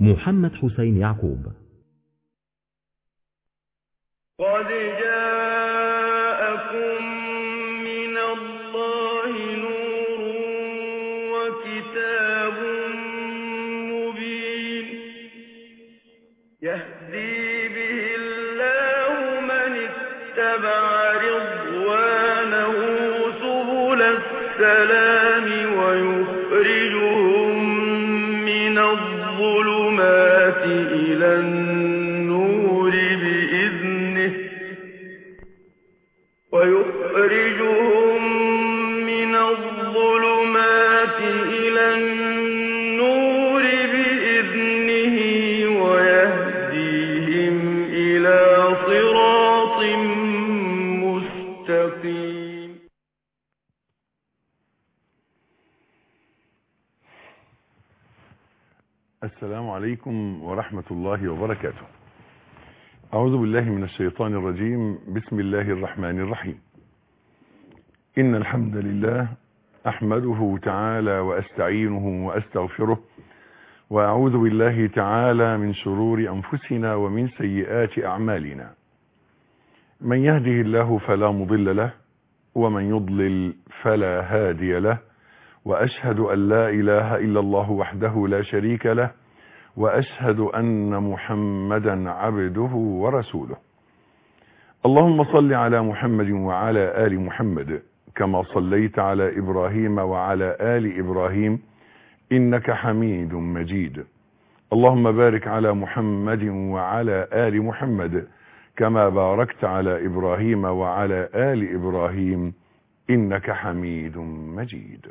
محمد حسين يعقوب قد جاءكم من الله نور وكتاب مبين يهدي به الله من اتبع رضوانه سبل السلام ويخرجهم من الظلمات إلى النور بإذنه ويخرجهم من الظلمات إلى النور بإذنه ويهديهم إلى صراط مستقيم السلام عليكم ورحمة الله وبركاته أعوذ بالله من الشيطان الرجيم بسم الله الرحمن الرحيم إن الحمد لله أحمده تعالى وأستعينه وأستغفره وأعوذ بالله تعالى من شرور أنفسنا ومن سيئات أعمالنا من يهده الله فلا مضل له ومن يضلل فلا هادي له وأشهد أن لا إله إلا الله وحده لا شريك له وأشهد أن محمدا عبده ورسوله اللهم صل على محمد وعلى آل محمد كما صليت على إبراهيم وعلى آل إبراهيم إنك حميد مجيد اللهم بارك على محمد وعلى آل محمد كما باركت على إبراهيم وعلى آل إبراهيم إنك حميد مجيد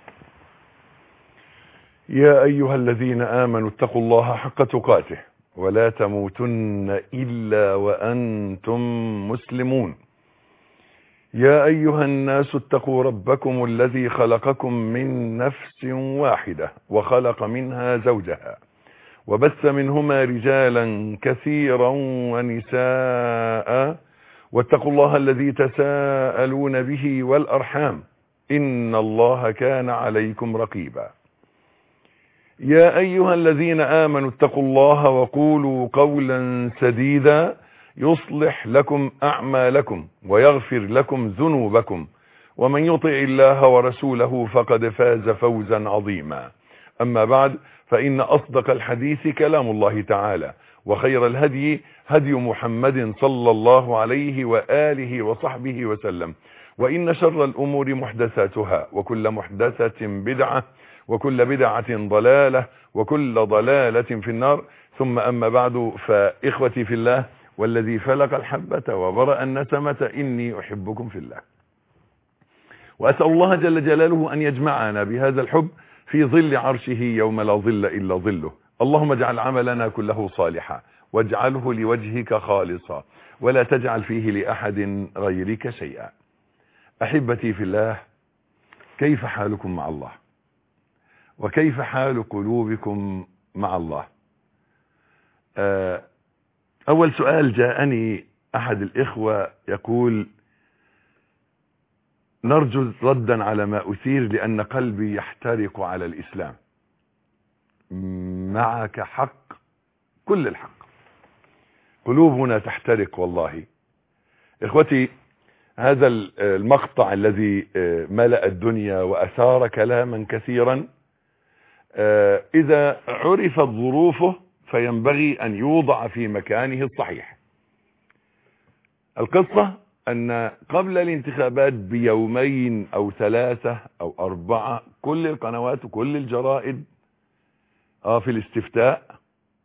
يا أيها الذين آمنوا اتقوا الله حق تقاته ولا تموتن إلا وأنتم مسلمون يا أيها الناس اتقوا ربكم الذي خلقكم من نفس واحدة وخلق منها زوجها وبث منهما رجالا كثيرا ونساء واتقوا الله الذي تساءلون به والأرحام إن الله كان عليكم رقيبا يا أيها الذين آمنوا اتقوا الله وقولوا قولا سديدا يصلح لكم أعمالكم ويغفر لكم ذنوبكم ومن يطع الله ورسوله فقد فاز فوزا عظيما أما بعد فإن أصدق الحديث كلام الله تعالى وخير الهدي هدي محمد صلى الله عليه وآله وصحبه وسلم وإن شر الأمور محدثاتها وكل محدثة بدعة وكل بدعة ضلالة وكل ضلالة في النار ثم أما بعد فإخوتي في الله والذي فلق الحبة وبرأ النسمة إني أحبكم في الله وأسأل الله جل جلاله أن يجمعنا بهذا الحب في ظل عرشه يوم لا ظل إلا ظله اللهم اجعل عملنا كله صالحا واجعله لوجهك خالصا ولا تجعل فيه لأحد غيرك شيئا أحبتي في الله كيف حالكم مع الله وكيف حال قلوبكم مع الله أول سؤال جاءني أحد الإخوة يقول نرجو ردا على ما أثير لأن قلبي يحترق على الإسلام معك حق كل الحق قلوبنا تحترق والله إخوتي هذا المقطع الذي ملأ الدنيا وأثار كلاما كثيرا إذا عرفت ظروفه فينبغي أن يوضع في مكانه الصحيح القصة أن قبل الانتخابات بيومين أو ثلاثة أو أربعة كل القنوات وكل الجرائد في الاستفتاء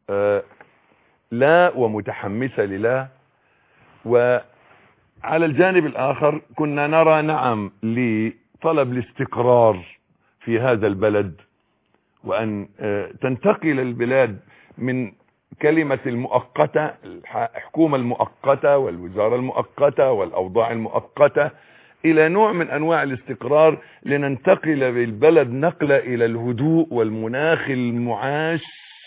لا ومتحمسة لله وعلى الجانب الآخر كنا نرى نعم لطلب الاستقرار في هذا البلد وأن تنتقل البلاد من كلمة المؤقتة الحكومة المؤقتة والوزارة المؤقتة والأوضاع المؤقتة إلى نوع من أنواع الاستقرار لننتقل بالبلد نقلة إلى الهدوء والمناخ المعاش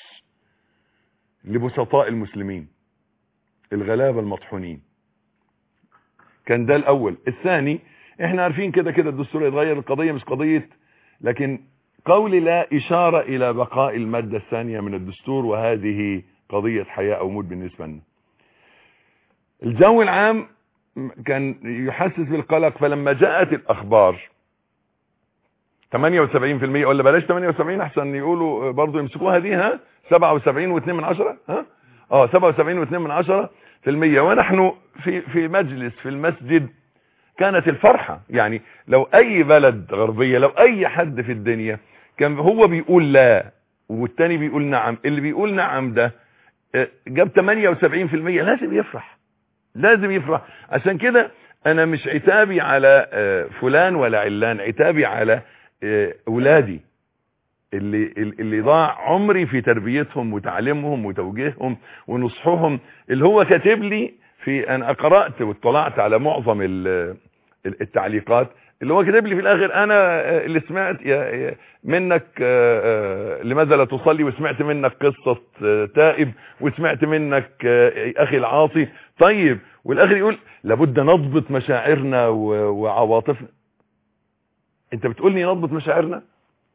لبسطاء المسلمين الغلابة المطحونين كان ده الأول الثاني احنا عارفين كده كده الدستور يتغير القضية مش قضية لكن قول لا إشارة إلى بقاء المادة الثانية من الدستور وهذه قضية حياة أو موت بالنسبة لنا الجو العام كان يحسس بالقلق فلما جاءت الأخبار 78% ولا بلاش 78 احسن يقولوا برضو يمسكوها دي ها 77 و2 من عشرة ها اه 77 و2 من عشرة في المية ونحن في في مجلس في المسجد كانت الفرحة يعني لو اي بلد غربية لو اي حد في الدنيا كان هو بيقول لا والتاني بيقول نعم اللي بيقول نعم ده آه، جاب 78% لازم يفرح لازم يفرح عشان كده انا مش عتابي على آه، فلان ولا علان عتابي على آه، اولادي اللي اللي ضاع عمري في تربيتهم وتعليمهم وتوجيههم ونصحهم اللي هو كاتب لي في انا قرات واطلعت على معظم ال- التعليقات اللي هو كاتب لي في الاخر انا آه، اللي سمعت يا- يا- منك آه، آه، لماذا لا تصلي وسمعت منك قصة آه، تائب وسمعت منك آه، اخي العاصي طيب والاخر يقول لابد نضبط مشاعرنا و- وعواطفنا انت بتقول لي نضبط مشاعرنا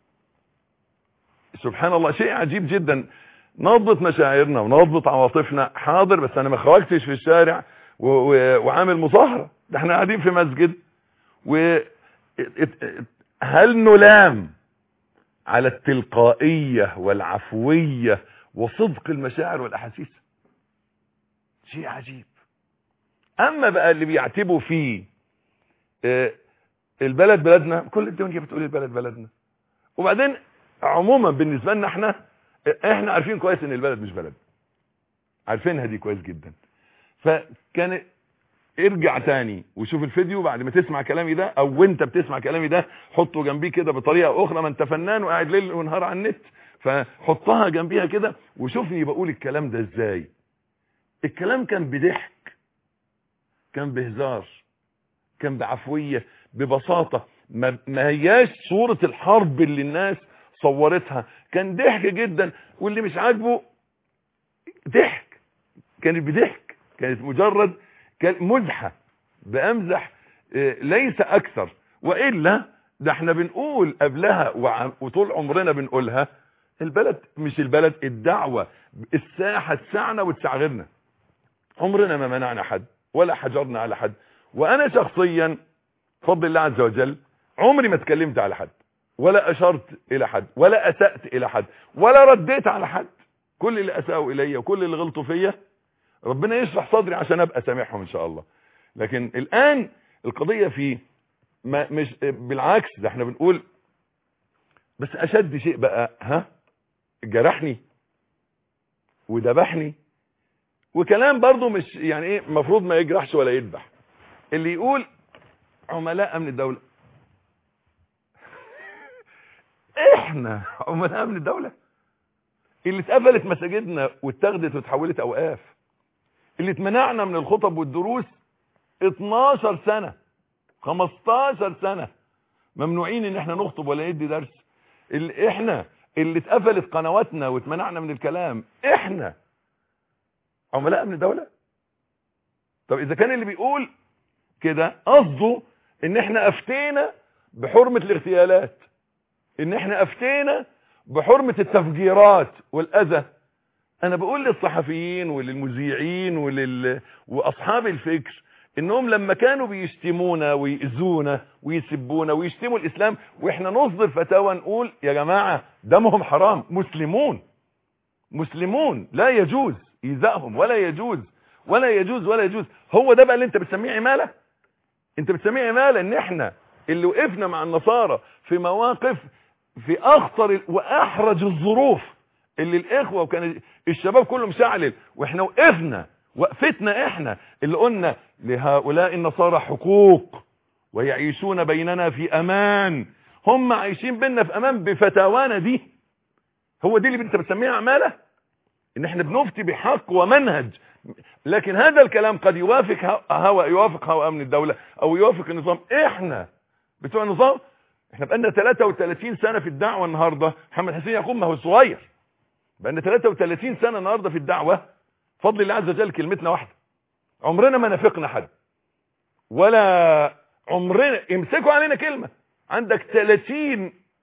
سبحان الله شيء عجيب جدا نضبط مشاعرنا ونضبط عواطفنا حاضر بس انا ما خرجتش في الشارع و... و... وعامل مظاهره ده احنا قاعدين في مسجد و ات- ات- هل نلام على التلقائيه والعفويه وصدق المشاعر والاحاسيس شيء عجيب اما بقى اللي بيعتبوا فيه اه، البلد بلدنا كل الدنيا بتقول البلد بلدنا وبعدين عموما بالنسبه لنا احنا احنا عارفين كويس ان البلد مش بلد عارفينها دي كويس جدا فكان ارجع تاني وشوف الفيديو بعد ما تسمع كلامي ده او وانت بتسمع كلامي ده حطه جنبيه كده بطريقه اخرى ما انت فنان وقاعد ليل ونهار على النت فحطها جنبيها كده وشوفني بقول الكلام ده ازاي الكلام كان بضحك كان بهزار كان بعفويه ببساطه ما, ما هياش صوره الحرب اللي الناس صورتها كان ضحك جدا واللي مش عاجبه ضحك كانت بضحك كانت مجرد كان مزحة بأمزح آه، ليس أكثر وإلا ده احنا بنقول قبلها وع- وطول عمرنا بنقولها البلد مش البلد الدعوة الساحة تسعنا وتسعغرنا عمرنا ما منعنا حد ولا حجرنا على حد وأنا شخصيا فضل الله عز وجل عمري ما اتكلمت على حد ولا أشرت إلى حد ولا أسأت إلى حد ولا رديت على حد كل اللي أساءوا إلي وكل اللي غلطوا فيا ربنا يشرح صدري عشان ابقى سامحهم ان شاء الله لكن الان القضية في ما مش بالعكس ده احنا بنقول بس اشد شيء بقى ها جرحني وذبحني وكلام برضو مش يعني ايه المفروض ما يجرحش ولا يذبح اللي يقول عملاء امن الدولة احنا عملاء امن الدولة اللي اتقفلت مساجدنا واتاخدت واتحولت اوقاف اللي اتمنعنا من الخطب والدروس 12 سنة 15 سنة ممنوعين ان احنا نخطب ولا ندي درس اللي احنا اللي اتقفلت قنواتنا واتمنعنا من الكلام احنا عملاء من الدولة طب اذا كان اللي بيقول كده قصده ان احنا افتينا بحرمة الاغتيالات ان احنا افتينا بحرمة التفجيرات والاذى انا بقول للصحفيين وللمذيعين ولل... واصحاب الفكر انهم لما كانوا بيشتمونا ويؤذونا ويسبونا ويشتموا الاسلام واحنا نصدر فتاوى نقول يا جماعة دمهم حرام مسلمون مسلمون لا يجوز ايذائهم ولا يجوز ولا يجوز ولا يجوز هو ده بقى اللي انت بتسميه عمالة انت بتسميه عمالة ان احنا اللي وقفنا مع النصارى في مواقف في اخطر واحرج الظروف اللي الاخوة وكان الشباب كله مشعلل واحنا وقفنا وقفتنا احنا اللي قلنا لهؤلاء النصارى حقوق ويعيشون بيننا في امان هم عايشين بيننا في امان بفتاوانا دي هو دي اللي انت بتسميها عمالة ان احنا بنفتي بحق ومنهج لكن هذا الكلام قد يوافق هوى يوافق هوى امن الدولة او يوافق النظام احنا بتوع النظام احنا بقالنا 33 سنة في الدعوة النهاردة محمد حسين يعقوب ما هو صغير بقالنا 33 سنة النهاردة في الدعوة فضل الله عز وجل كلمتنا واحدة عمرنا ما نافقنا حد ولا عمرنا يمسكوا علينا كلمة عندك 30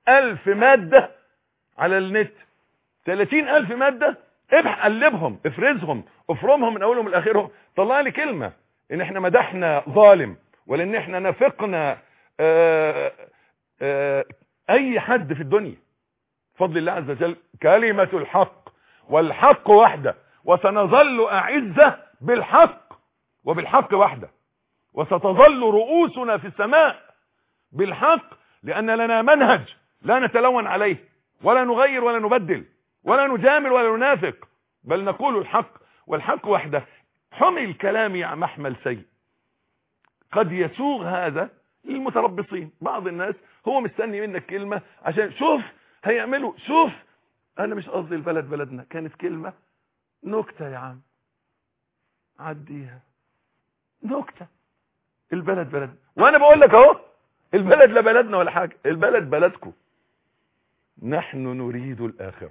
ألف مادة على النت 30 ألف مادة ابح قلبهم افرزهم افرمهم من اولهم لاخرهم طلع لي كلمة ان احنا مدحنا ظالم ولا ان احنا نافقنا آآ آآ اي حد في الدنيا بفضل الله عز وجل كلمة الحق والحق وحده وسنظل اعزة بالحق وبالحق وحده وستظل رؤوسنا في السماء بالحق لان لنا منهج لا نتلون عليه ولا نغير ولا نبدل ولا نجامل ولا ننافق بل نقول الحق والحق وحده حمل كلامي يا محمل سيء قد يسوغ هذا للمتربصين بعض الناس هو مستني منك كلمة عشان شوف هيعملوا شوف انا مش قصدي البلد بلدنا كانت كلمة نكتة يا عم عديها نكتة البلد بلد وانا بقول لك اهو البلد لا بلدنا ولا حاجة البلد بلدكم نحن نريد الآخرة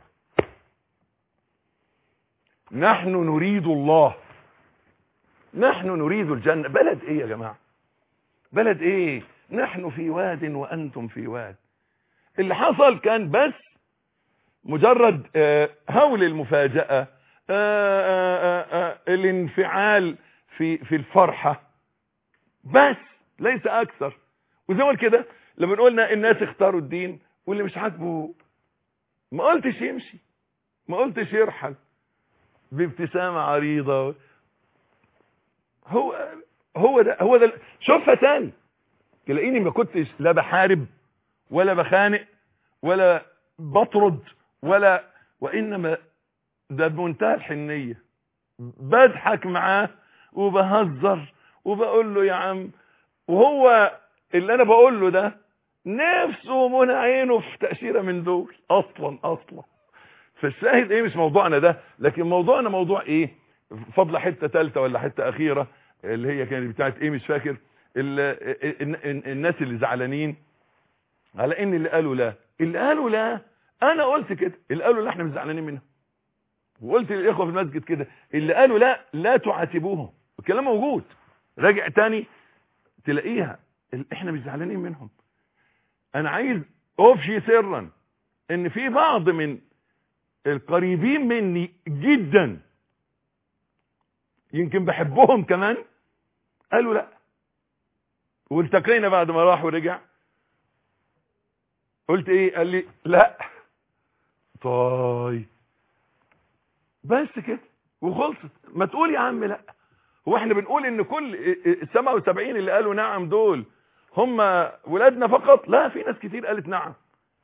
نحن نريد الله نحن نريد الجنة بلد ايه يا جماعة بلد ايه نحن في واد وانتم في واد اللي حصل كان بس مجرد آه هول المفاجأة آه آه الانفعال في في الفرحة بس ليس اكثر وزي ما كده لما قلنا الناس اختاروا الدين واللي مش عاجبه ما قلتش يمشي ما قلتش يرحل بابتسامة عريضة هو هو ده هو ده شوفها تاني تلاقيني ما كنتش لا بحارب ولا بخانق ولا بطرد ولا وانما ده بمنتهى الحنية بضحك معاه وبهزر وبقول له يا عم وهو اللي انا بقول له ده نفسه منى عينه في تأشيرة من دول اصلا اصلا فالشاهد ايه مش موضوعنا ده لكن موضوعنا موضوع ايه فضل حتة تالتة ولا حتة اخيرة اللي هي كانت بتاعت ايه مش فاكر الناس اللي زعلانين على ان اللي قالوا لا اللي قالوا لا انا قلت كده اللي قالوا لا احنا مش زعلانين منهم وقلت للاخوه في المسجد كده اللي قالوا لا لا تعاتبوهم الكلام موجود راجع تاني تلاقيها احنا مش زعلانين منهم انا عايز افشي سرا ان في بعض من القريبين مني جدا يمكن بحبهم كمان قالوا لا والتقينا بعد ما راح ورجع قلت ايه قال لي لا طيب بس كده وخلصت ما تقول يا عم لا هو احنا بنقول ان كل ال 77 اللي قالوا نعم دول هم ولادنا فقط لا في ناس كتير قالت نعم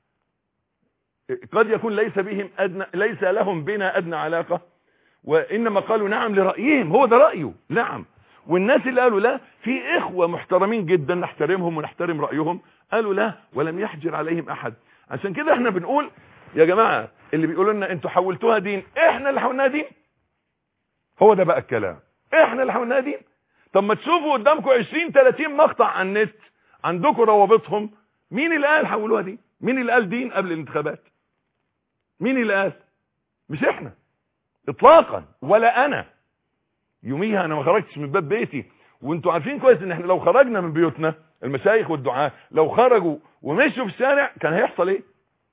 قد يكون ليس بهم أدنى ليس لهم بنا أدنى علاقة وإنما قالوا نعم لرأيهم هو ده رأيه نعم والناس اللي قالوا لا في إخوة محترمين جدا نحترمهم ونحترم رأيهم قالوا لا ولم يحجر عليهم أحد عشان كده احنا بنقول يا جماعة اللي بيقولوا لنا انتوا حولتوها دين احنا اللي حولناها دين هو ده بقى الكلام احنا اللي حولناها دين طب ما تشوفوا قدامكم 20 30 مقطع على النت عندكم روابطهم مين اللي قال حولوها دين مين اللي قال دين قبل الانتخابات مين اللي قال مش احنا اطلاقا ولا انا يوميها انا ما خرجتش من باب بيتي وانتوا عارفين كويس ان احنا لو خرجنا من بيوتنا المشايخ والدعاة لو خرجوا ومشوا في الشارع كان هيحصل ايه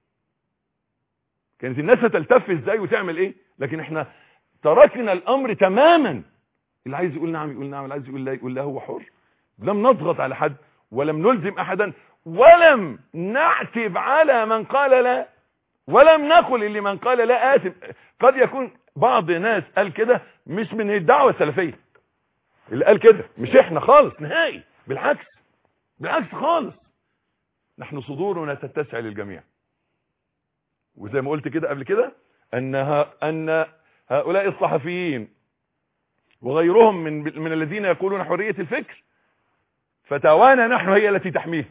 كانت الناس هتلتف ازاي وتعمل ايه لكن احنا تركنا الامر تماما اللي عايز يقول نعم يقول نعم اللي عايز يقول لا يقول لا هو حر لم نضغط على حد ولم نلزم احدا ولم نعتب على من قال لا ولم نقل اللي من قال لا آثم قد يكون بعض ناس قال كده مش من الدعوة السلفية اللي قال كده مش احنا خالص نهائي بالعكس بالعكس خالص نحن صدورنا تتسع للجميع وزي ما قلت كده قبل كده ان ان هؤلاء الصحفيين وغيرهم من من الذين يقولون حرية الفكر فتاوانا نحن هي التي تحميهم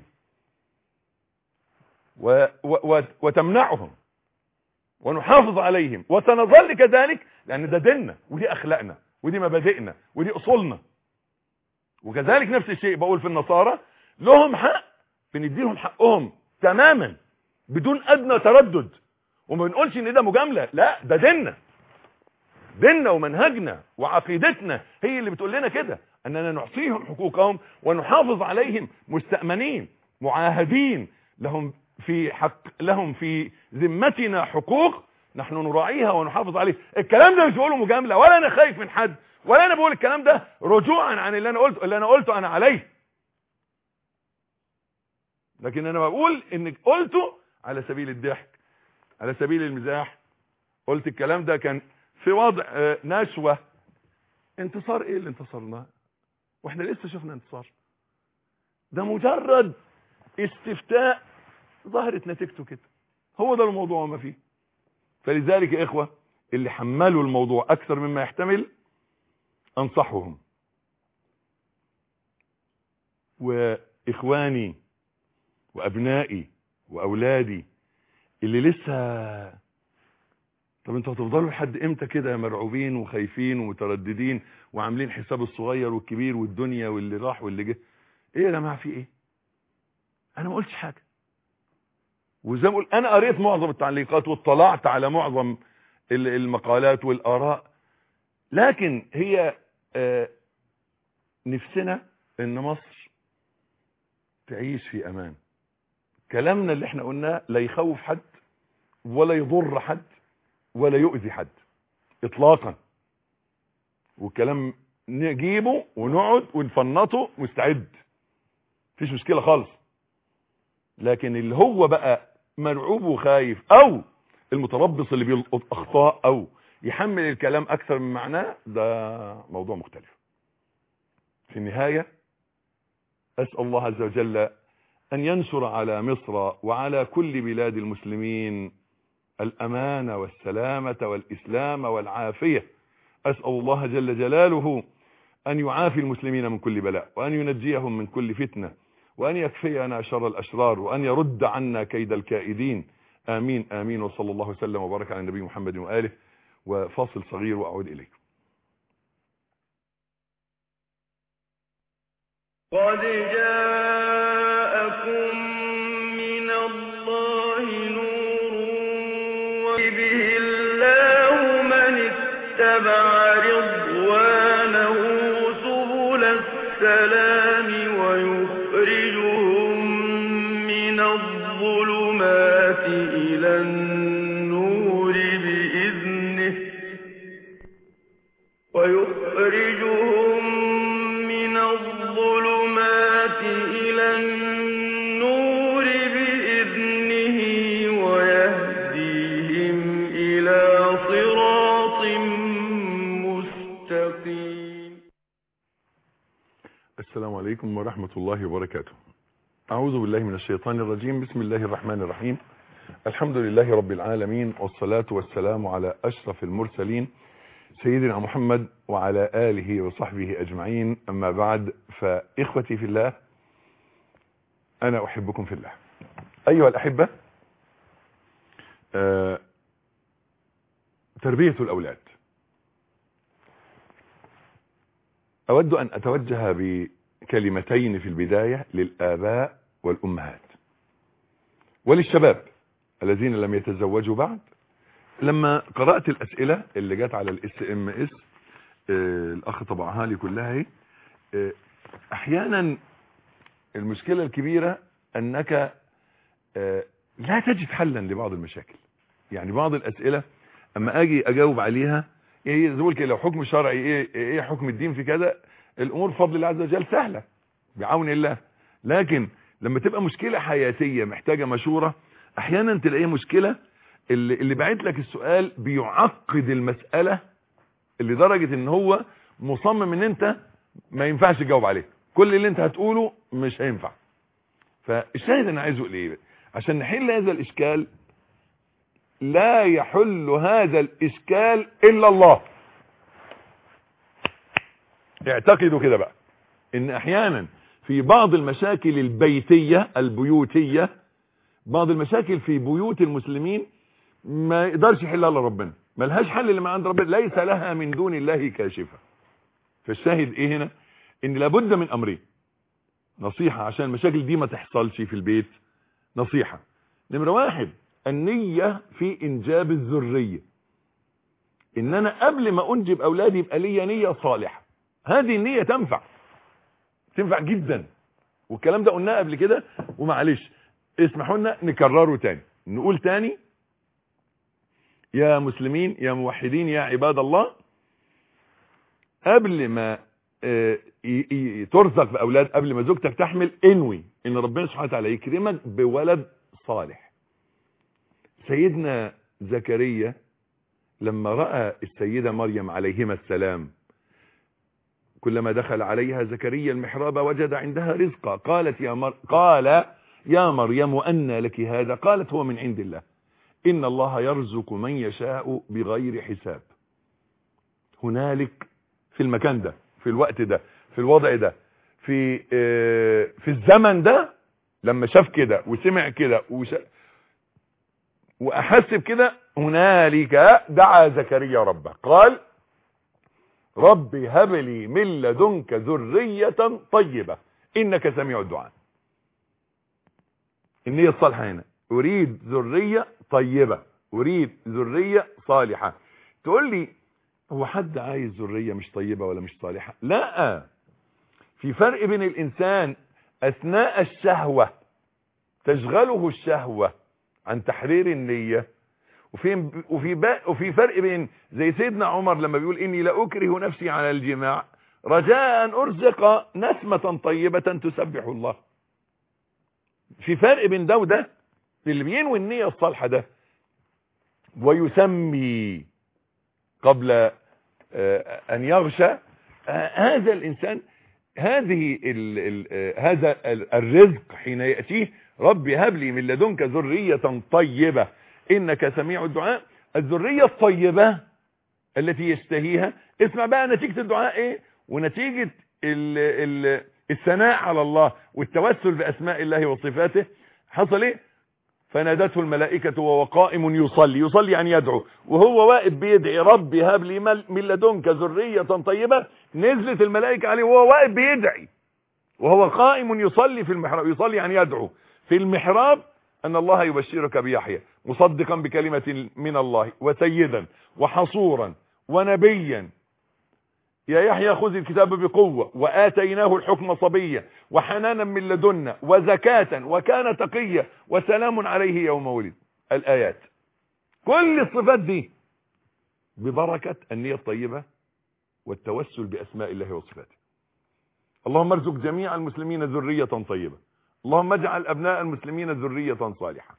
و و وتمنعهم ونحافظ عليهم وسنظل كذلك لان ده ديننا ودي اخلاقنا ودي مبادئنا ودي اصولنا وكذلك نفس الشيء بقول في النصارى لهم حق بنديهم حقهم تماما بدون ادنى تردد وما بنقولش ان ده مجامله لا ده ديننا ديننا ومنهجنا وعقيدتنا هي اللي بتقول لنا كده اننا نعطيهم حقوقهم ونحافظ عليهم مستأمنين معاهدين لهم في حق لهم في ذمتنا حقوق نحن نراعيها ونحافظ عليها الكلام ده مش بقوله مجاملة ولا انا خايف من حد ولا انا بقول الكلام ده رجوعا عن اللي انا قلته اللي انا قلته انا عليه لكن انا بقول انك قلته على سبيل الضحك على سبيل المزاح قلت الكلام ده كان في وضع آه، نشوة انتصار ايه اللي انتصرناه واحنا لسه شفنا انتصار ده مجرد استفتاء ظهرت نتيجته كده هو ده الموضوع وما فيه فلذلك يا اخوة اللي حملوا الموضوع اكثر مما يحتمل انصحهم واخواني وابنائي واولادي اللي لسه طب انتوا هتفضلوا لحد امتى كده مرعوبين وخايفين ومترددين وعاملين حساب الصغير والكبير والدنيا واللي راح واللي جه ايه يا جماعه في ايه انا ما قلتش حاجه وزي ما اقول انا قريت معظم التعليقات واطلعت على معظم ال- المقالات والاراء لكن هي آه، نفسنا ان مصر تعيش في امان كلامنا اللي احنا قلناه لا يخوف حد ولا يضر حد ولا يؤذي حد اطلاقا والكلام نجيبه ونقعد ونفنطه مستعد مفيش مشكلة خالص لكن اللي هو بقى مرعوب وخايف او المتربص اللي بيلقط اخطاء او يحمل الكلام اكثر من معناه ده موضوع مختلف في النهاية اسأل الله عز وجل ان ينشر على مصر وعلى كل بلاد المسلمين الأمان والسلامة والإسلام والعافية أسأل الله جل جلاله أن يعافي المسلمين من كل بلاء وأن ينجيهم من كل فتنة وأن يكفينا شر الأشرار وأن يرد عنا كيد الكائدين آمين آمين وصلى الله وسلم وبارك على النبي محمد وآله وفاصل صغير وأعود إليكم قد جاءكم من الله نور وبه الله من اتبع رضوانه سبل السلام ويخرجهم من الظلمات إلى النور بإذنه ويخرجهم من الظلمات إلى النور بإذنه ويهديهم إلى صراط مستقيم السلام عليكم ورحمة الله وبركاته أعوذ بالله من الشيطان الرجيم بسم الله الرحمن الرحيم الحمد لله رب العالمين والصلاة والسلام على أشرف المرسلين سيدنا محمد وعلى آله وصحبه أجمعين أما بعد فإخوتي في الله أنا أحبكم في الله أيها الأحبة آه، تربية الأولاد أود أن أتوجه بكلمتين في البداية للآباء والأمهات وللشباب الذين لم يتزوجوا بعد لما قرأت الأسئلة اللي جت على الاس ام اس الأخ طبعها لي كلها اهي آه، أحيانا المشكلة الكبيرة أنك آه، لا تجد حلا لبعض المشاكل يعني بعض الأسئلة أما أجي أجاوب عليها ايه زي كده لو حكم شرعي ايه ايه حكم الدين في كذا الامور بفضل الله عز وجل سهله بعون الله لكن لما تبقى مشكله حياتيه محتاجه مشوره احيانا تلاقيها مشكله اللي, اللي بعت لك السؤال بيعقد المساله لدرجه ان هو مصمم ان انت ما ينفعش تجاوب عليه كل اللي انت هتقوله مش هينفع فالشاهد انا عايزه ايه عشان نحل هذا الاشكال لا يحل هذا الاشكال الا الله اعتقدوا كده بقى ان احيانا في بعض المشاكل البيتية البيوتية بعض المشاكل في بيوت المسلمين ما يقدرش يحلها الا ربنا ملهاش حل اللي ما عند ربنا ليس لها من دون الله كاشفة فالشاهد ايه هنا ان لابد من امرين نصيحة عشان المشاكل دي ما تحصلش في البيت نصيحة نمرة واحد النية في انجاب الذرية ان انا قبل ما انجب اولادي يبقى ليا نية صالحة هذه النية تنفع تنفع جدا والكلام ده قلناه قبل كده ومعلش اسمحوا لنا نكرره تاني نقول تاني يا مسلمين يا موحدين يا عباد الله قبل ما آه، ي- ي- ترزق بأولاد قبل ما زوجتك تحمل انوي ان ربنا سبحانه وتعالى يكرمك بولد صالح سيدنا زكريا لما رأى السيدة مريم عليهما السلام كلما دخل عليها زكريا المحراب وجد عندها رزقا قالت يا مر... قال يا مريم أن لك هذا قالت هو من عند الله إن الله يرزق من يشاء بغير حساب هنالك في المكان ده في الوقت ده في الوضع ده في آه، في الزمن ده لما شاف كده وسمع كده وش... وأحس بكده هنالك دعا زكريا ربه قال رب هب لي من لدنك ذرية طيبة إنك سميع الدعاء النية الصالحة هنا أريد ذرية طيبة أريد ذرية صالحة تقول لي هو حد عايز ذرية مش طيبة ولا مش صالحة لا في فرق بين الإنسان أثناء الشهوة تشغله الشهوة عن تحرير النية وفي وفي با- وفي فرق بين زي سيدنا عمر لما بيقول اني لا اكره نفسي على الجماع رجاء ان ارزق نسمة طيبة تسبح الله في فرق بين ده وده اللي بينوي النية الصالحة ده ويسمي قبل آه، ان يغشى آه، هذا الانسان هذه ال ال آه، هذا ال- الرزق حين يأتيه ربي هب لي من لدنك ذرية طيبة انك سميع الدعاء الذرية الطيبة التي يشتهيها اسمع بقى نتيجة الدعاء ايه ونتيجة ال ال الثناء على الله والتوسل باسماء الله وصفاته حصل ايه فنادته الملائكة وهو قائم يصلي يصلي يعني يدعو وهو واقف بيدعي ربي هب لي مل- من لدنك ذرية طيبة نزلت الملائكة عليه وهو واقف بيدعي وهو قائم يصلي في المحراب يصلي يعني يدعو في المحراب أن الله يبشرك بيحيى مصدقا بكلمة من الله وسيدا وحصورا ونبيا يا يحيى خذ الكتاب بقوة وآتيناه الحكم صبيا وحنانا من لدنا وزكاة وكان تقيا وسلام عليه يوم ولد الآيات كل الصفات دي ببركة النية الطيبة والتوسل بأسماء الله وصفاته اللهم ارزق جميع المسلمين ذرية طيبة اللهم اجعل أبناء المسلمين ذرية صالحة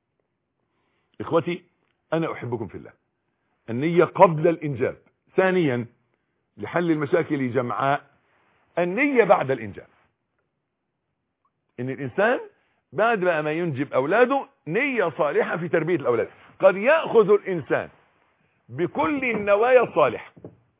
إخوتي أنا أحبكم في الله النية قبل الإنجاب ثانيا لحل المشاكل جمعاء النية بعد الإنجاب إن الإنسان بعد بقى ما ينجب أولاده نية صالحة في تربية الأولاد قد يأخذ الإنسان بكل النوايا الصالحة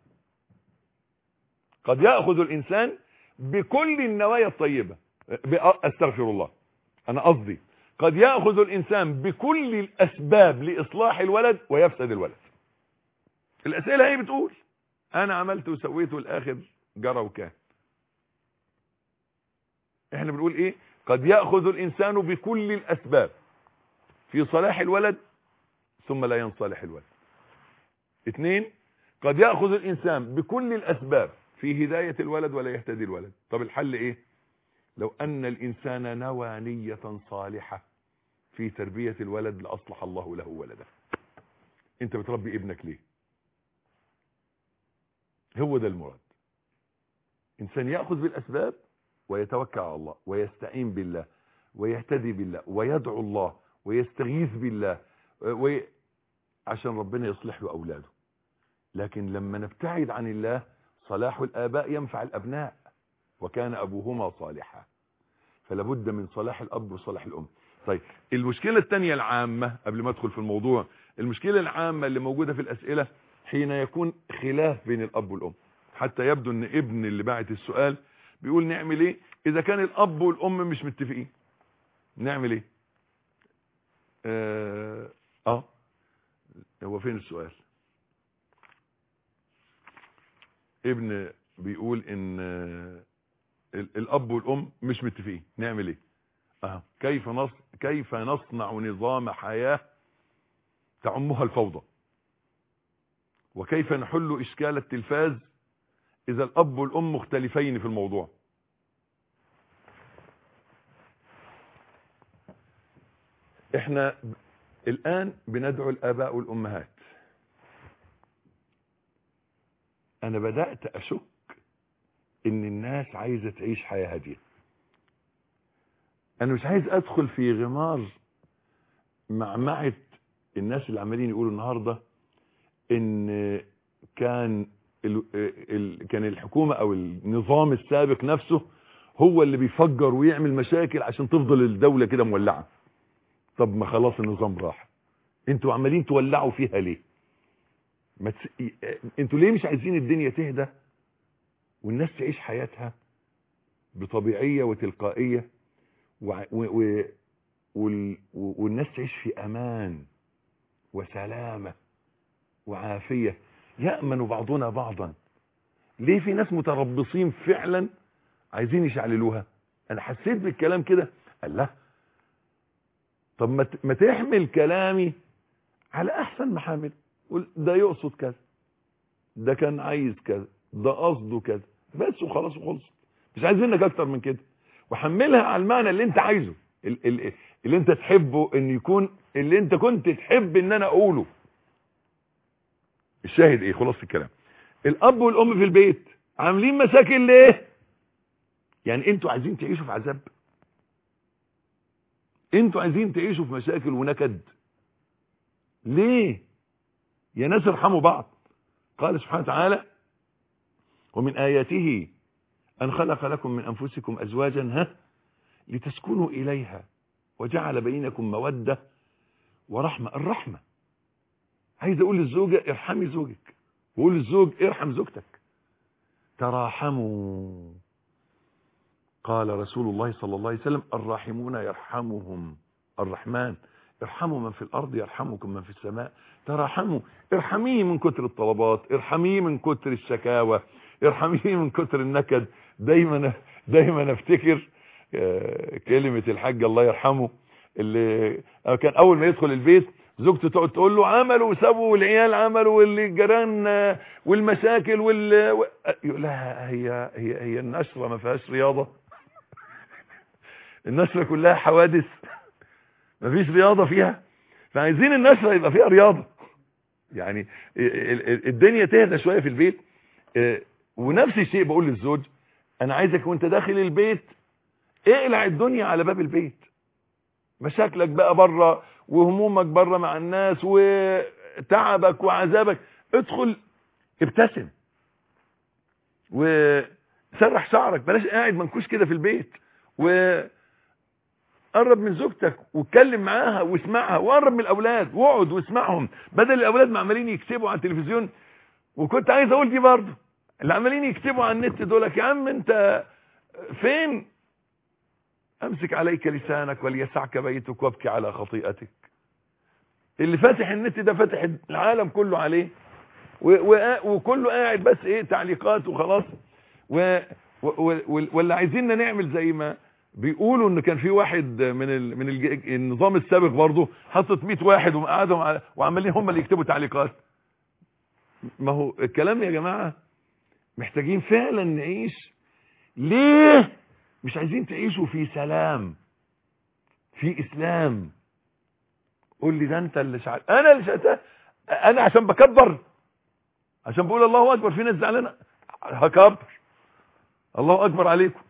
قد يأخذ الإنسان بكل النوايا الطيبة ب- أستغفر الله أنا قصدي قد يأخذ الإنسان بكل الأسباب لإصلاح الولد ويفسد الولد الأسئلة هي بتقول أنا عملت وسويت والآخر جرى وكان احنا بنقول ايه قد يأخذ الإنسان بكل الأسباب في صلاح الولد ثم لا ينصلح الولد اثنين قد يأخذ الإنسان بكل الأسباب في هداية الولد ولا يهتدي الولد طب الحل ايه لو أن الإنسان نوى نية صالحة في تربية الولد لأصلح الله له ولده انت بتربي ابنك ليه هو ده المراد انسان يأخذ بالأسباب ويتوكل على الله ويستعين بالله ويهتدي بالله ويدعو الله ويستغيث بالله وي... عشان ربنا يصلح له أولاده لكن لما نبتعد عن الله صلاح الآباء ينفع الأبناء وكان أبوهما صالحا فلابد من صلاح الأب وصلاح الأم طيب المشكلة الثانية العامة قبل ما ادخل في الموضوع المشكلة العامة اللي موجودة في الأسئلة حين يكون خلاف بين الأب والأم حتى يبدو ان ابن اللي باعت السؤال بيقول نعمل ايه اذا كان الاب والام مش متفقين نعمل ايه اه, آه. هو فين السؤال ابن بيقول ان آه، ال- الاب والام مش متفقين نعمل ايه اه كيف نص كيف نصنع نظام حياة تعمها الفوضى وكيف نحل اشكال التلفاز اذا الاب والام مختلفين في الموضوع احنا الان بندعو الاباء والامهات انا بدأت اشك ان الناس عايزة تعيش حياة هادية انا مش عايز ادخل في غمار معمعة الناس اللي عمالين يقولوا النهاردة ان كان ال ال كان الحكومة او النظام السابق نفسه هو اللي بيفجر ويعمل مشاكل عشان تفضل الدولة كده مولعة طب ما خلاص النظام راح انتوا عمالين تولعوا فيها ليه ما تس... انتوا ليه مش عايزين الدنيا تهدى والناس تعيش حياتها بطبيعية وتلقائية و... و... و... وال... والناس تعيش في امان وسلامة وعافية يأمن بعضنا بعضا ليه في ناس متربصين فعلا عايزين يشعللوها انا حسيت بالكلام كده قال لا طب ما ما تحمل كلامي على احسن محامل قول ده يقصد كذا ده كان عايز كذا ده قصده كذا بس وخلاص وخلص مش عايزين منك اكتر من كده وحملها على المعنى اللي انت عايزه اللي, اللي انت تحبه ان يكون اللي انت كنت تحب ان انا اقوله الشاهد ايه خلاص الكلام الاب والام في البيت عاملين مشاكل ليه يعني انتوا عايزين تعيشوا في عذاب انتوا عايزين تعيشوا في مشاكل ونكد ليه يا ناس ارحموا بعض قال سبحانه وتعالى ومن آياته أن خلق لكم من أنفسكم أزواجا ها لتسكنوا إليها وجعل بينكم مودة ورحمة الرحمة عايز أقول للزوجة ارحمي زوجك وقول للزوج ارحم زوجتك تراحموا قال رسول الله صلى الله عليه وسلم الراحمون يرحمهم الرحمن ارحموا من في الارض يرحمكم من في السماء تراحموا ارحميه من كتر الطلبات ارحميه من كتر الشكاوى ارحميه من كتر النكد دايما دايما افتكر كلمة الحاج الله يرحمه اللي كان اول ما يدخل البيت زوجته تقعد تقول له عملوا وسابوا والعيال عملوا والجيران والمشاكل وال يقول لها هي هي هي النشره ما فيهاش رياضه النشره كلها حوادث ما فيش رياضه فيها فعايزين النشره يبقى فيها رياضه يعني الدنيا تهدى شويه في البيت ونفس الشيء بقول للزوج انا عايزك وانت داخل البيت اقلع الدنيا على باب البيت مشاكلك بقى بره وهمومك بره مع الناس وتعبك وعذابك ادخل ابتسم وسرح شعرك بلاش قاعد منكوش كده في البيت وقرب من زوجتك واتكلم معاها واسمعها وقرب من الاولاد واقعد واسمعهم بدل الاولاد ما عمالين يكتبوا على التلفزيون وكنت عايز اقول دي برضه اللي عمالين يكتبوا على النت دولك يا عم انت فين امسك عليك لسانك وليسعك بيتك وابكي على خطيئتك اللي فاتح النت ده فاتح العالم كله عليه وكله قاعد بس ايه تعليقات وخلاص و ولا عايزيننا نعمل زي ما بيقولوا ان كان في واحد من ال من ال النظام السابق برضه حطت 100 واحد وقعدهم وعمالين هم اللي يكتبوا تعليقات ما هو الكلام يا جماعه محتاجين فعلا نعيش ليه مش عايزين تعيشوا في سلام في اسلام قول لي ده انت اللي شعر انا اللي شعرتها انا عشان بكبر عشان بقول الله اكبر في ناس زعلانه هكبر الله اكبر عليكم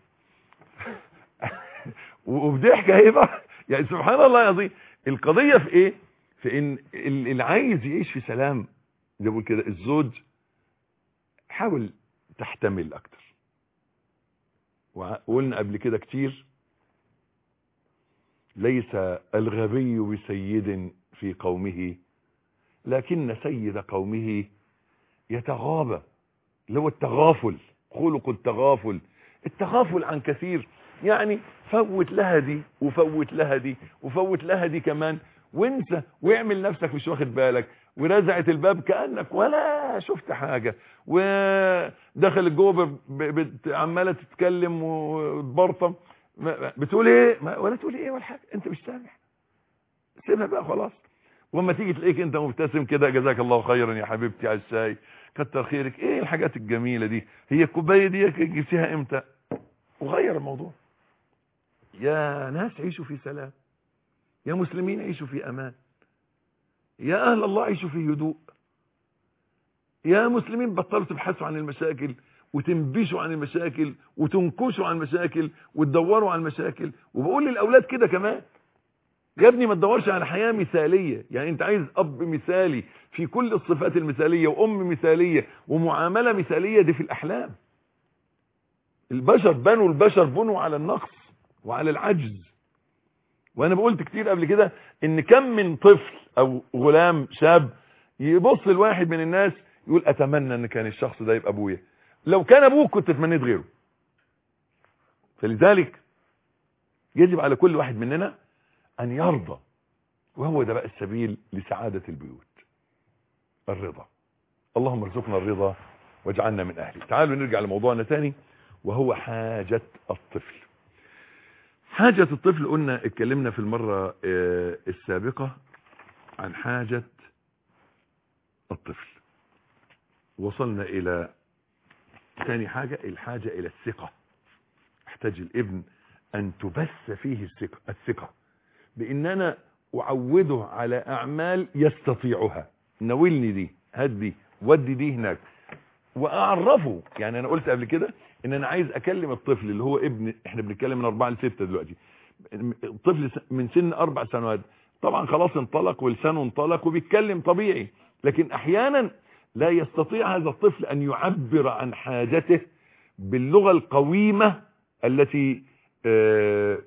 وبضحكه ايه بقى يعني سبحان الله العظيم القضيه في ايه في ان اللي عايز يعيش في سلام زي بقول كده الزوج حاول تحتمل اكتر وقلنا قبل كده كتير ليس الغبي بسيد في قومه لكن سيد قومه يتغابى اللي هو التغافل خلق التغافل التغافل عن كثير يعني فوت لها دي وفوت لها دي وفوت لها دي كمان وانسى واعمل نفسك مش واخد بالك ورزعت الباب كانك ولا شفت حاجه ودخل جوه عماله تتكلم وتبرطم بتقول ايه ولا تقول ايه ولا حاجه انت مش سامع سيبها بقى خلاص واما تيجي تلاقيك انت مبتسم كده جزاك الله خيرا يا حبيبتي على الشاي كتر خيرك ايه الحاجات الجميله دي هي الكوبايه دي جبتيها امتى وغير الموضوع يا ناس عيشوا في سلام يا مسلمين عيشوا في امان يا اهل الله عيشوا في هدوء يا مسلمين بطلوا تبحثوا عن المشاكل وتنبشوا عن المشاكل وتنكشوا عن المشاكل وتدوروا عن المشاكل وبقول للاولاد كده كمان يا ابني ما تدورش على حياة مثالية يعني انت عايز اب مثالي في كل الصفات المثالية وام مثالية ومعاملة مثالية دي في الاحلام البشر بنوا البشر بنوا على النقص وعلى العجز وانا بقولت كتير قبل كده ان كم من طفل او غلام شاب يبص لواحد من الناس يقول اتمنى ان كان الشخص ده يبقى ابويا لو كان ابوك كنت تمنيت غيره فلذلك يجب على كل واحد مننا ان يرضى وهو ده بقى السبيل لسعادة البيوت الرضا اللهم ارزقنا الرضا واجعلنا من اهله تعالوا نرجع لموضوعنا تاني وهو حاجة الطفل حاجة الطفل قلنا اتكلمنا في المرة اه السابقة عن حاجة الطفل وصلنا الى ثاني حاجة الحاجة الى الثقة احتاج الابن ان تبث فيه الثقة, الثقة بان انا اعوده على اعمال يستطيعها ناولني دي هدي ودي دي هناك واعرفه يعني انا قلت قبل كده ان انا عايز اكلم الطفل اللي هو ابن احنا بنتكلم من اربعة لستة دلوقتي الطفل من سن اربع سنوات طبعا خلاص انطلق ولسانه انطلق وبيتكلم طبيعي لكن احيانا لا يستطيع هذا الطفل ان يعبر عن حاجته باللغة القويمة التي آه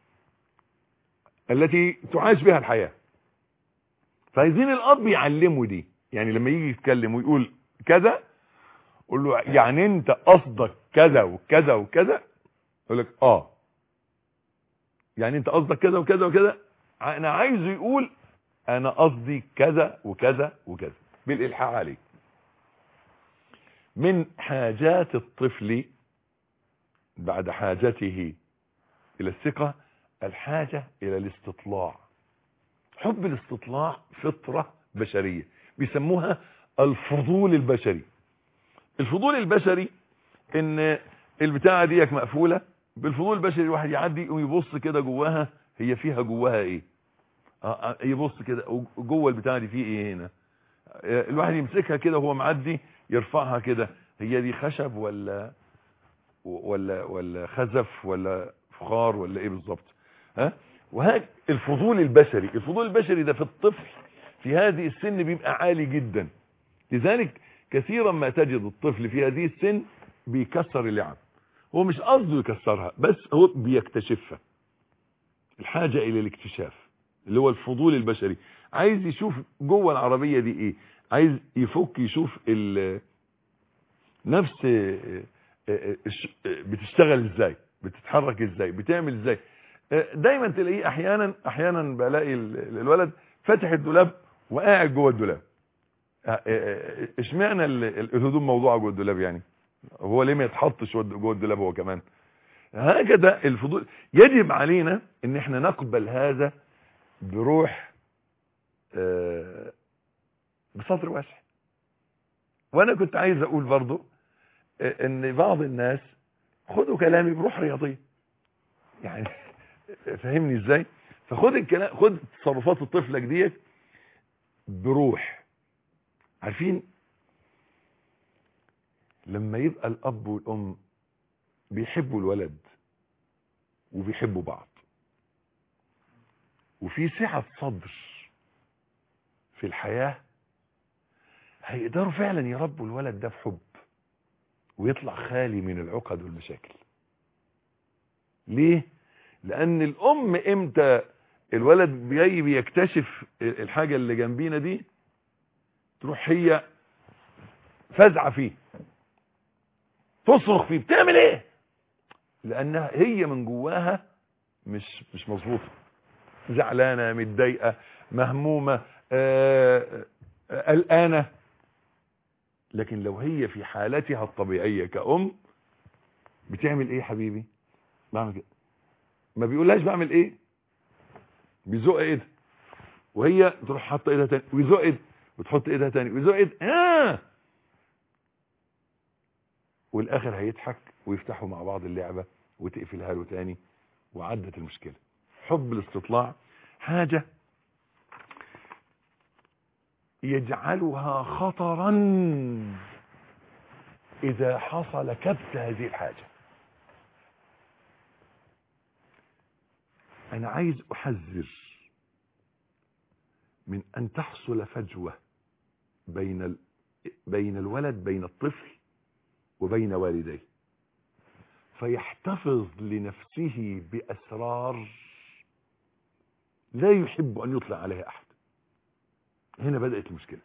التي تعاش بها الحياة فعايزين الاب يعلمه دي يعني لما يجي يتكلم ويقول كذا قول له يعني انت قصدك كذا وكذا وكذا يقول لك اه يعني انت قصدك كذا وكذا وكذا انا عايزه يقول انا قصدي كذا وكذا وكذا بالالحاح عليه من حاجات الطفل بعد حاجته الى الثقة الحاجة الى الاستطلاع حب الاستطلاع فطرة بشرية بيسموها الفضول البشري الفضول البشري ان البتاعة ديك مقفولة بالفضول البشري الواحد يعدي ويبص كده جواها هي فيها جواها ايه آه يبص كده جوه البتاعة دي فيه ايه هنا الواحد يمسكها كده وهو معدي يرفعها كده هي دي خشب ولا ولا ولا خزف ولا فخار ولا ايه بالظبط ها وهذا الفضول البشري الفضول البشري ده في الطفل في هذه السن بيبقى عالي جدا لذلك كثيرا ما تجد الطفل في هذه السن بيكسر اللعب هو مش قصده يكسرها بس هو بيكتشفها الحاجة الى الاكتشاف اللي هو الفضول البشري عايز يشوف جوه العربية دي ايه عايز يفك يشوف ال نفس بتشتغل ازاي بتتحرك ازاي بتعمل ازاي دايما تلاقيه احيانا احيانا بلاقي الولد فاتح الدولاب وقاعد جوه الدولاب اشمعنى الهدوم موضوعه جوه الدولاب يعني هو ليه ما يتحطش جوه الدولاب هو كمان هكذا الفضول يجب علينا ان احنا نقبل هذا بروح بصدر واسع وانا كنت عايز اقول برضو ان بعض الناس خدوا كلامي بروح رياضيه يعني فهمني ازاي فخد الكلام خد تصرفات طفلك ديت بروح عارفين لما يبقى الاب والام بيحبوا الولد وبيحبوا بعض وفي سعة صدر في الحياة هيقدروا فعلا يربوا الولد ده بحب ويطلع خالي من العقد والمشاكل ليه لان الام امتى الولد جاي بيكتشف الحاجة اللي جنبينا دي تروح هي فزعة فيه تصرخ فيه بتعمل ايه لانها هي من جواها مش مش مظبوطه زعلانه متضايقه مهمومه قلقانه لكن لو هي في حالتها الطبيعيه كأم بتعمل ايه حبيبي بعمل كده ما بيقولهاش بعمل ايه بيزق ايدها وهي تروح حاطه ايدها تاني ويزق ايدها وتحط ايدها تاني ويزق ايدها آه. والاخر هيضحك ويفتحوا مع بعض اللعبة وتقفلها له تاني وعدت المشكلة حب الاستطلاع حاجة يجعلها خطرا إذا حصل كبت هذه الحاجة أنا عايز أحذر من أن تحصل فجوة بين ال... بين الولد بين الطفل وبين والديه فيحتفظ لنفسه بأسرار لا يحب أن يطلع عليها أحد هنا بدأت المشكلة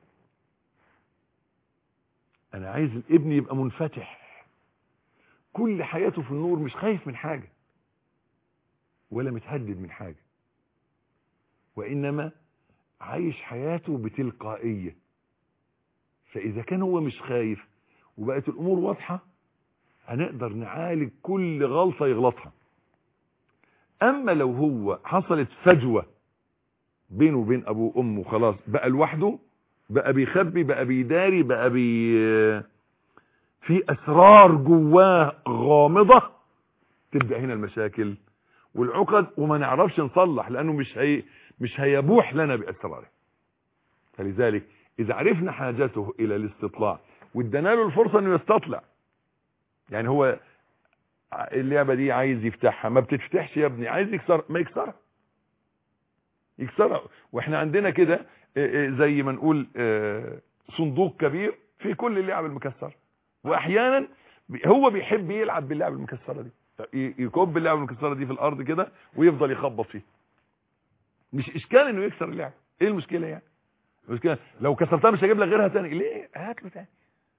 أنا عايز الابن يبقى منفتح كل حياته في النور مش خايف من حاجة ولا متهدد من حاجة وإنما عايش حياته بتلقائية فإذا كان هو مش خايف وبقت الأمور واضحة هنقدر نعالج كل غلطة يغلطها أما لو هو حصلت فجوة بينه وبين أبوه وأمه خلاص بقى لوحده بقى بيخبي بقى بيداري بقى بي في أسرار جواه غامضة تبدأ هنا المشاكل والعقد وما نعرفش نصلح لأنه مش هي مش هيبوح لنا بأسراره فلذلك إذا عرفنا حاجته إلى الاستطلاع وادانا له الفرصة انه يستطلع يعني هو اللعبة دي عايز يفتحها ما بتتفتحش يا ابني عايز يكسر ما يكسرها يكسرها واحنا عندنا كده زي ما نقول صندوق كبير في كل اللعب المكسرة واحيانا هو بيحب يلعب باللعب المكسرة دي يكب اللعب المكسرة دي في الارض كده ويفضل يخبط فيه مش اشكال انه يكسر اللعب ايه المشكلة يعني المشكلة لو كسرتها مش هجيب لك غيرها تاني ليه هات له تاني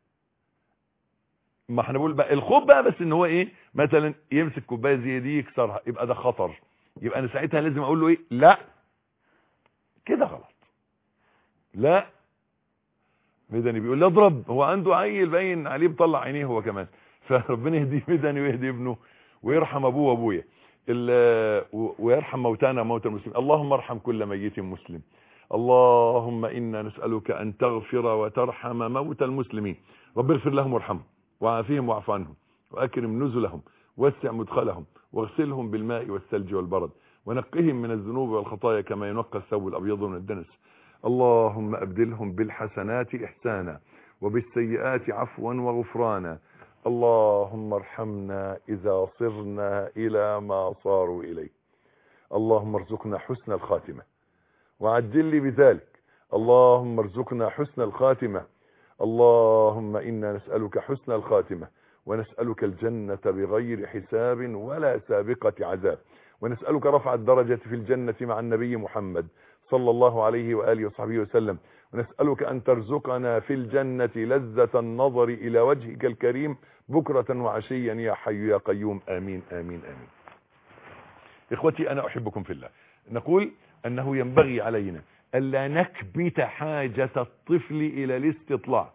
ما احنا بقول بقى الخوف بقى بس ان هو ايه مثلا يمسك كوبايه زي دي يكسرها يبقى ده خطر يبقى انا ساعتها لازم اقول له ايه لا كده غلط لا مدني بيقول لي اضرب هو عنده عيل باين عليه بيطلع عينيه هو كمان فربنا يهدي مدني ويهدي ابنه ويرحم ابوه وابويا ويرحم موتانا موتى المسلمين اللهم ارحم كل ميت مسلم اللهم انا نسالك ان تغفر وترحم موتى المسلمين رب اغفر لهم وارحمهم وعافيهم واعف عنهم واكرم نزلهم وسع مدخلهم واغسلهم بالماء والثلج والبرد ونقهم من الذنوب والخطايا كما ينقى الثوب الابيض من الدنس اللهم ابدلهم بالحسنات احسانا وبالسيئات عفوا وغفرانا اللهم ارحمنا اذا صرنا الى ما صاروا اليه اللهم ارزقنا حسن الخاتمه وعجل لي بذلك اللهم ارزقنا حسن الخاتمه اللهم إنا نسألك حسن الخاتمة ونسألك الجنة بغير حساب ولا سابقة عذاب ونسألك رفع الدرجة في الجنة مع النبي محمد صلى الله عليه وآله وصحبه وسلم ونسألك أن ترزقنا في الجنة لذة النظر إلى وجهك الكريم بكرة وعشيا يا حي يا قيوم آمين آمين آمين إخوتي أنا أحبكم في الله نقول أنه ينبغي علينا ألا نكبت حاجة الطفل إلى الاستطلاع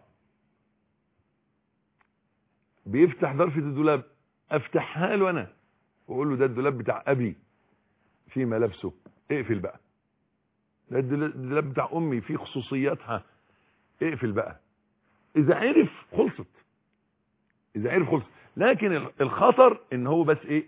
بيفتح ظرفة الدولاب افتحها له انا واقول له ده الدولاب بتاع ابي في ملابسه اقفل بقى ده الدولاب بتاع امي في خصوصياتها اقفل بقى اذا عرف خلصت اذا عرف خلصت لكن الخطر ان هو بس ايه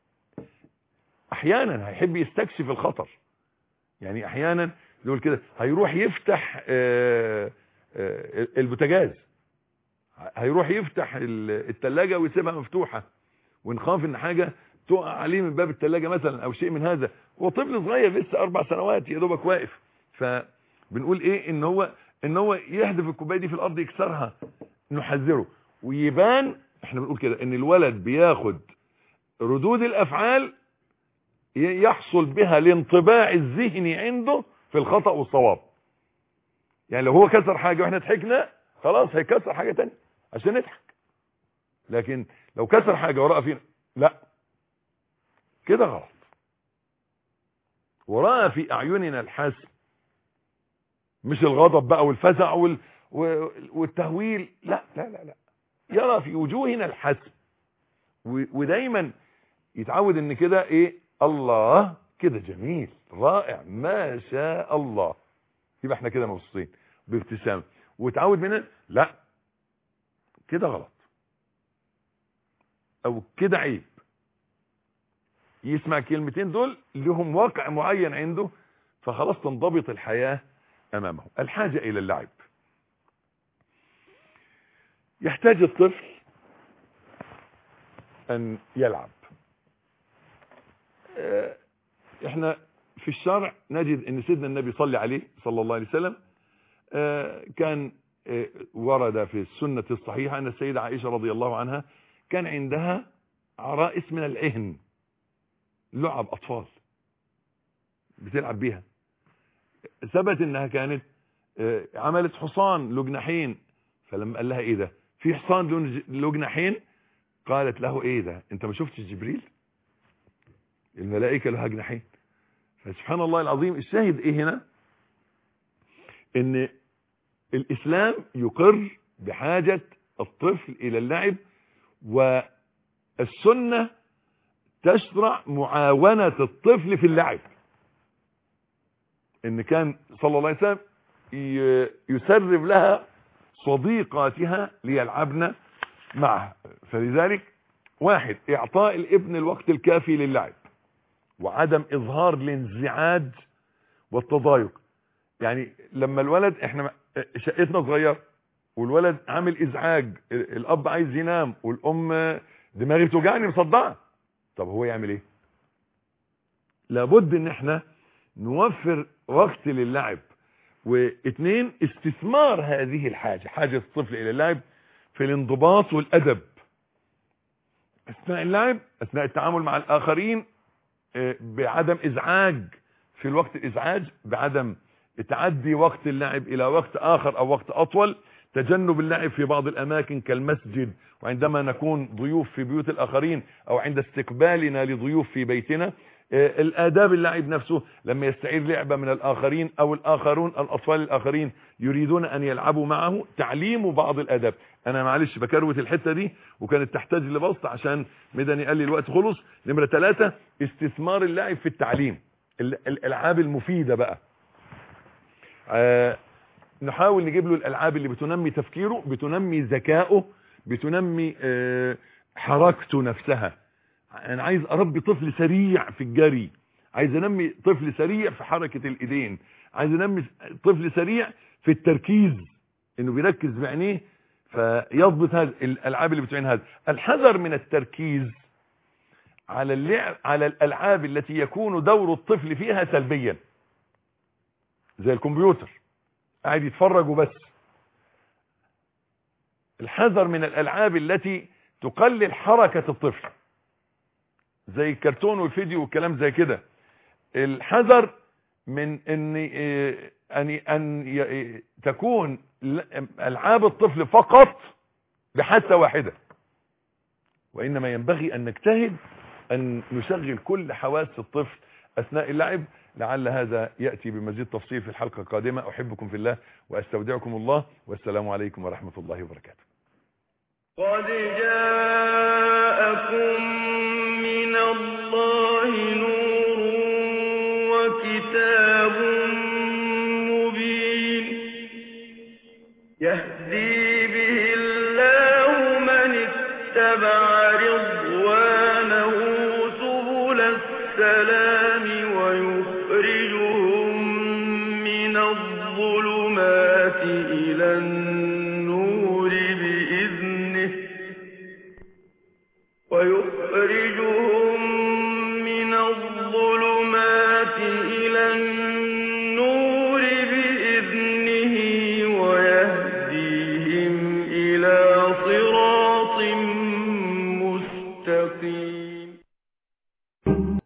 احيانا هيحب يستكشف الخطر يعني احيانا نقول كده هيروح يفتح البوتاجاز هيروح يفتح التلاجة ويسيبها مفتوحة ونخاف ان حاجة تقع عليه من باب التلاجة مثلا او شيء من هذا هو طفل صغير لسه اربع سنوات يا دوبك واقف فبنقول ايه ان هو ان هو يحذف الكوبايه دي في الارض يكسرها نحذره ويبان احنا بنقول كده ان الولد بياخد ردود الافعال يحصل بها الانطباع الذهني عنده في الخطأ والصواب يعني لو هو كسر حاجة واحنا ضحكنا خلاص هيكسر حاجة تانية عشان نضحك لكن لو كسر حاجة ورأى فينا لا كده غلط ورأى في أعيننا الحسن مش الغضب بقى والفزع وال... والتهويل لا لا لا لا يرى في وجوهنا الحسن و... ودايما يتعود ان كده ايه الله كده جميل رائع ما شاء الله يبقى احنا كده مبسوطين بابتسامه وتعود مننا لا كده غلط او كده عيب يسمع الكلمتين دول لهم واقع معين عنده فخلاص تنضبط الحياة امامه الحاجة الى اللعب يحتاج الطفل ان يلعب اه احنا في الشرع نجد ان سيدنا النبي صلى عليه صلى الله عليه وسلم اه كان اه ورد في السنة الصحيحة ان السيدة عائشة رضي الله عنها كان عندها عرائس من العهن لعب اطفال بتلعب بيها ثبت انها كانت عملت حصان له جناحين فلما قال لها ايه ده في حصان له جناحين قالت له ايه ده انت ما شفتش جبريل الملائكه لها جناحين فسبحان الله العظيم الشاهد ايه هنا ان الاسلام يقر بحاجه الطفل الى اللعب والسنه تشرع معاونه الطفل في اللعب ان كان صلى الله عليه وسلم يسرب لها صديقاتها ليلعبن معها فلذلك واحد اعطاء الابن الوقت الكافي للعب وعدم اظهار الانزعاج والتضايق يعني لما الولد احنا شقتنا صغير والولد عامل ازعاج الاب عايز ينام والام دماغي بتوجعني مصدعه طب هو يعمل ايه لابد ان احنا نوفر وقت للعب واثنين استثمار هذه الحاجة حاجة الطفل الى اللعب في الانضباط والادب اثناء اللعب اثناء التعامل مع الاخرين بعدم ازعاج في الوقت الازعاج بعدم تعدي وقت اللعب الى وقت اخر او وقت اطول تجنب اللعب في بعض الاماكن كالمسجد وعندما نكون ضيوف في بيوت الاخرين او عند استقبالنا لضيوف في بيتنا الاداب اللعب نفسه لما يستعير لعبة من الاخرين او الاخرون الاطفال الاخرين يريدون ان يلعبوا معه تعليم بعض الاداب انا معلش بكروت الحتة دي وكانت تحتاج لبسط عشان مدني قال لي الوقت خلص نمرة ثلاثة استثمار اللعب في التعليم الالعاب المفيدة بقى آه نحاول نجيب له الالعاب اللي بتنمي تفكيره بتنمي ذكائه بتنمي آه حركته نفسها انا عايز اربي طفل سريع في الجري عايز انمي طفل سريع في حركة الايدين عايز انمي طفل سريع في التركيز انه بيركز بعينيه فيضبط هذا الالعاب اللي بتعين هذا الحذر من التركيز على اللعب على الالعاب التي يكون دور الطفل فيها سلبيا زي الكمبيوتر قاعد يتفرج وبس الحذر من الالعاب التي تقلل حركة الطفل زي الكرتون والفيديو والكلام زي كده الحذر من ان ان ان تكون العاب الطفل فقط بحاسه واحده وانما ينبغي ان نجتهد ان نشغل كل حواس الطفل اثناء اللعب لعل هذا ياتي بمزيد تفصيل في الحلقه القادمه احبكم في الله واستودعكم الله والسلام عليكم ورحمه الله وبركاته قد جاءكم من الله نور وكتاب مبين يهدي به الله من اتبع رضوانه